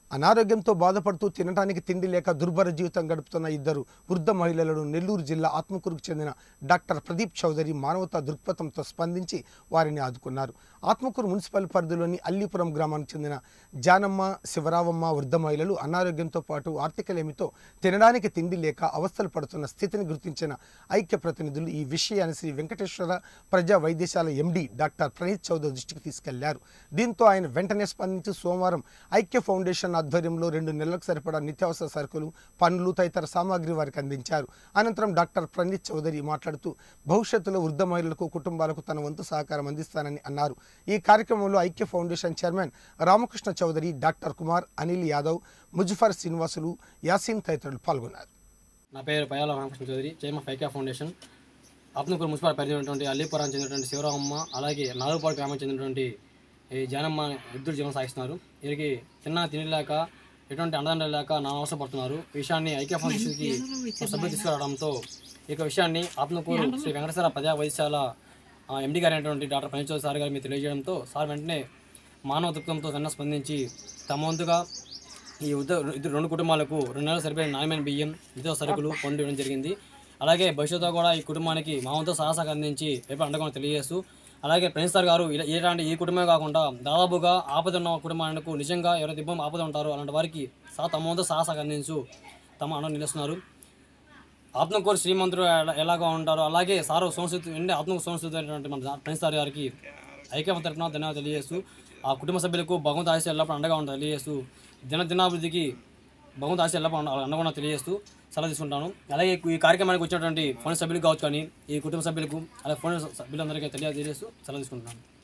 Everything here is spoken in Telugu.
అనారోగ్యంతో బాధపడుతూ తినడానికి తిండి లేక దుర్భర జీవితం గడుపుతున్న ఇద్దరు వృద్ధ మహిళలను నెల్లూరు జిల్లా ఆత్మకూరుకు చెందిన డాక్టర్ ప్రదీప్ చౌదరి మానవతా దృక్పథంతో స్పందించి వారిని ఆదుకున్నారు ఆత్మకూరు మున్సిపల్ పరిధిలోని అల్లీపురం గ్రామానికి చెందిన జానమ్మ శివరావమ్మ వృద్ధ మహిళలు అనారోగ్యంతో పాటు ఆర్థికలేమితో తినడానికి తిండి లేక అవస్థలు పడుతున్న స్థితిని గుర్తించిన ఐక్య ప్రతినిధులు ఈ విషయాన్ని శ్రీ వెంకటేశ్వర ప్రజా వైద్యశాల ఎండి డాక్టర్ ప్రణీత్ చౌదరి దృష్టికి తీసుకెళ్లారు దీంతో ఆయన వెంటనే స్పందించి సోమవారం ఐక్య ఫౌండేషన్ ఆధ్వర్యంలో రెండు నెలలకు సరిపడా నిత్యావసర సరుకులు పండ్లు తదితర సామాగ్రి వారికి అందించారు అనంతరం డాక్టర్ ప్రణీత్ చౌదరి మాట్లాడుతూ భవిష్యత్తులో వృద్ధ మహిళలకు కుటుంబాలకు తన వంతు సహకారం అందిస్తానని అన్నారు ఈ కార్యక్రమంలో Aikya foundation chairman Ramakrishna Chowdary doctor Kumar Anil Yadav Muzaffar Srinivasulu Yaseen తదితరులు పాల్గొన్నారు నా పేరు పయాల రామకృష్ణ చౌదరి చైర్మన్ ఫైకా ఫౌండేషన్ ఆత్మకూరు మున్సిపల్ పరిధి ఉన్నటువంటి అల్లీపురం చెందినటువంటి శివరామమ్మ అలాగే నాలుగుపాడు గ్రామం చెందినటువంటి ఈ జానమ్మ ఇద్దరు జీవనం సాగిస్తున్నారు వీరికి తిన్నా తినలేక ఎటువంటి అండదండలు లేక నా అవసరం పడుతున్నారు ఈ విషయాన్ని ఐక్య ఫౌండేషన్కి మా సభ్యులు తీసుకురావడంతో ఈ యొక్క విషయాన్ని ఆత్మకూరు శ్రీ వెంకటేశ్వర ప్రజా వైద్యశాల ఎండి గారు అయినటువంటి డాక్టర్ పనిచోద్ సార్ గారు మీరు తెలియజేయడంతో సార్ వెంటనే మానవ దృక్పథంతో సన్న స్పందించి తమ వంతుగా ఈ ఉద్ద ఇద్దరు రెండు కుటుంబాలకు రెండు నెలలు సరిపోయిన నాణ్యమైన బియ్యం ఇతర సరుకులు పండు ఇవ్వడం జరిగింది అలాగే భవిష్యత్తులో కూడా ఈ కుటుంబానికి మా వంతు సహసాగా అందించి రేపు అండగా తెలియజేస్తూ అలాగే ప్రణీత్ సార్ గారు ఇలా ఇలాంటి ఈ కుటుంబమే కాకుండా దాదాపుగా ఆపద ఉన్న కుటుంబానికి నిజంగా ఎవరైతే ఇబ్బంది ఆపద ఉంటారో అలాంటి వారికి సా తమ వంతు సహసాగా అందించు తమ అండ నిలుస్తున్నారు ఆత్మకూరు శ్రీమంతుడు ఎలా- ఎలాగా ఉంటారో అలాగే సారు సంస్కృతి అంటే ఆత్మకు సంస్కృతి అయినటువంటి మన ప్రణీత్ సార్ గారికి ఐక్యత తరపున ధన్యవాదాలు తెలియజేస్తూ ఆ కుటుంబ సభ్యులకు భగవంతు ఆశ ఎల్లప్పుడు అండగా ఉంటుంది తెలియజేస్తూ దిన దినాభివృద్ధికి భగవంతు ఆశ ఎల్లప్పుడు అండ- అండగా ఉండాలని తెలియజేస్తూ సెలవు తీసుకుంటాను అలాగే ఈ కార్యక్రమానికి వచ్చినటువంటి ఫోన్ సభ్యులకు కావచ్చు కానీ ఈ కుటుంబ సభ్యులకు అలాగే ఫోన్ సభ్యులందరికీ తెలియజేస్తూ సెలవు తీసుకుంటున్నాను